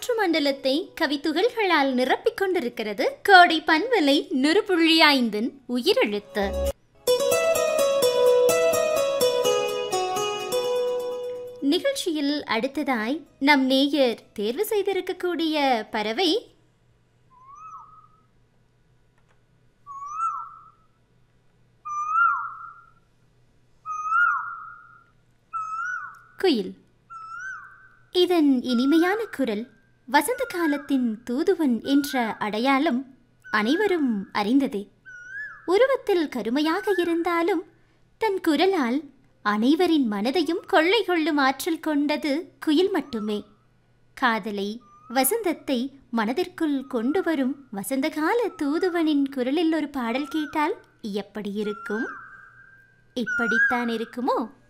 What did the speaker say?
காற்று மண்டலத்தை கவித்துகள்களால் நிரப்பிக் கொண்டிருக்கிறது கோடை பன்வலை நுறுபுள்ளி ஐந்தின் உயிரெழுத்து நிகழ்ச்சியில் அடுத்ததாய் நம் நேயர் தேர்வு செய்திருக்கக்கூடிய பறவை குயில் இதன் இனிமையான குரல் வசந்த காலத்தின் தூதுவன் என்ற அடையாளம் அனைவரும் அறிந்ததே உருவத்தில் கருமையாக இருந்தாலும் தன் குரலால் அனைவரின் மனதையும் கொள்ளை கொள்ளும் ஆற்றல் கொண்டது குயில் மட்டுமே காதலை வசந்தத்தை மனதிற்குள் கொண்டு வரும் வசந்தகால தூதுவனின் குரலில் ஒரு பாடல் கேட்டால் எப்படி இருக்கும் இப்படித்தான் இருக்குமோ